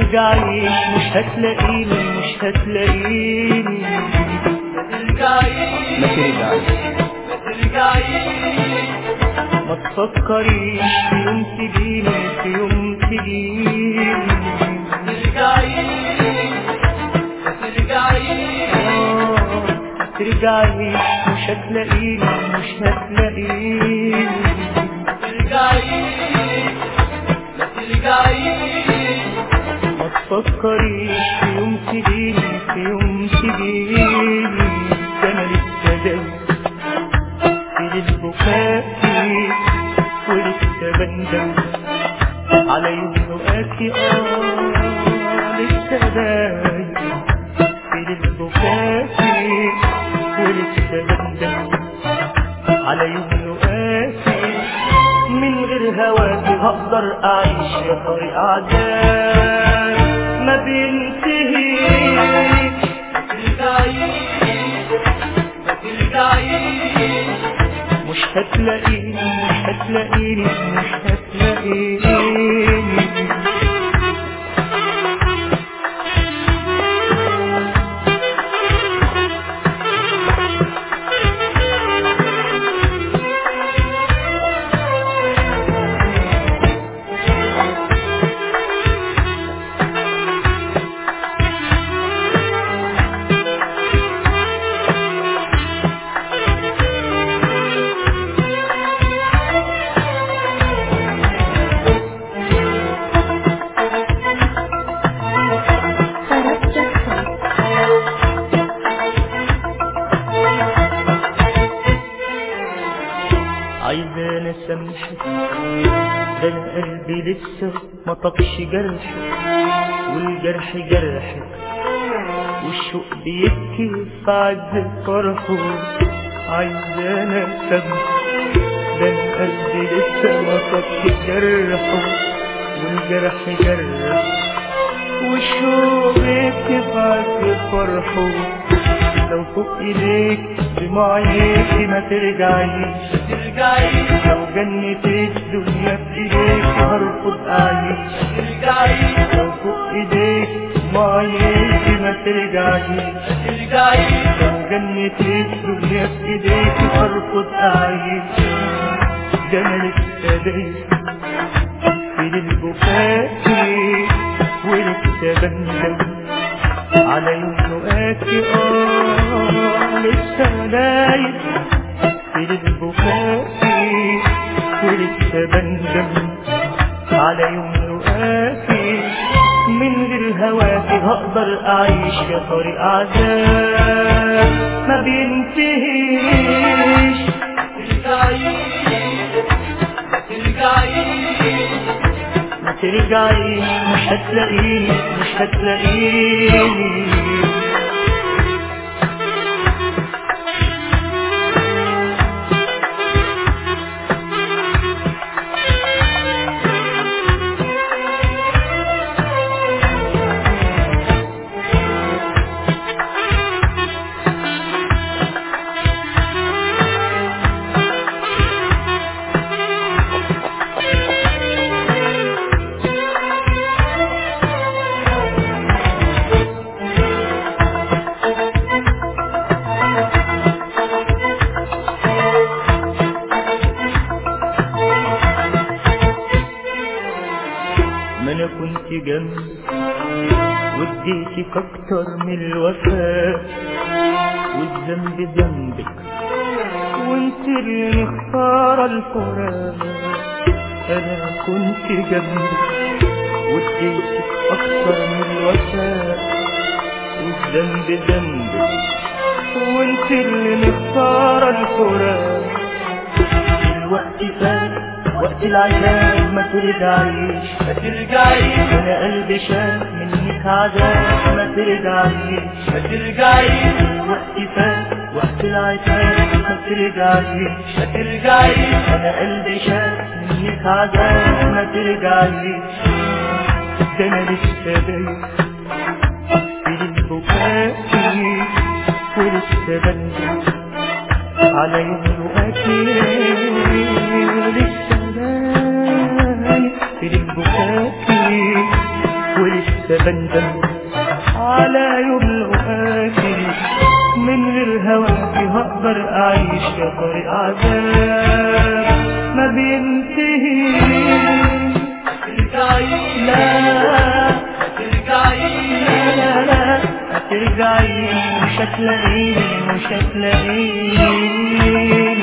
ترجعيش مش هتلاقيني مش هتلاقيني ما ترجعيش ما ترجعيش ما ترجعيش ما تفكريش في يوم تجيني في يوم تجيني ترجعيش ما ترجعيش آه، ترجعيش مش هتلاقيني مش هتلاقيني ترجعيش ما ترجعيش ما تفكريش في يوم تجيني في يوم تجيني ده انا لسه جاي في البكاء ولسه بندم على يوم لقاكي اه لسه جاي في البكاء ولسه بندم على يوم لقاكي من غير هواكي هقدر اعيش يا طريق عذاب ما بينتهيش ترجعيش ما ترجعيش مش هتلاقيني مش هتلاقيني مش هتلاقيني عايزة انا اسامحك ده انا قلبي لسه ما طقش جرحك والجرح جرحك والشوق بيبكي في عز فرحه عايزة انا اسامحك ده انا قلبي لسه ما طقش جرحه والجرح جرح والشوق بيبكي في عز فرحه لو فوق ايديك بمعيك ما ترجعيش ترجعيش لو جنت الدنيا في ايديك هرفض اعيش ترجعيش لو فوق ايديك معيك ما ترجعيش ترجعيش لو جنت الدنيا في ايديك هرفض اعيش ده انا لسه دايس في البكاء ولسه بندم على يوم لقاكي اه لسه دايس في البكاء ولسه بندم على يوم لقاكي من غير هواكي هقدر اعيش يا طريق عذاب ما بينتهيش ترجعيش ما ترجعيش ما ترجعيش مش هتلاقيني مش هتلاقيني ما انا كنت جنبك واديتك اكتر من الوفاء والذنب ذنبك وانت اللي مختارة الفراق انا كنت جنبك واديتك اكتر من الوفاء والذنب ذنبك وانت اللي مختارة الفراق الوقت فات وقت العذاب ما ترجعيش ما ترجعيش انا قلبي شاف منك عذاب ما ترجعيش ما ترجعيش الوقت فات وقت العتاب ما ترجعيش ما ترجعيش انا قلبي شاف منك عذاب ما ترجعيش ده انا لسه دايس في البكاء ولسه بندم على يوم لقاكي لسه دايس في البكاء ولسه لسه بندم على يوم القاسي من غير هواكي هقدر اعيش يا طريق عذاب ما بينتهيش ترجعي لا ترجعي لا لا لا هترجعي مش هتلاقيني مش هتلاقيني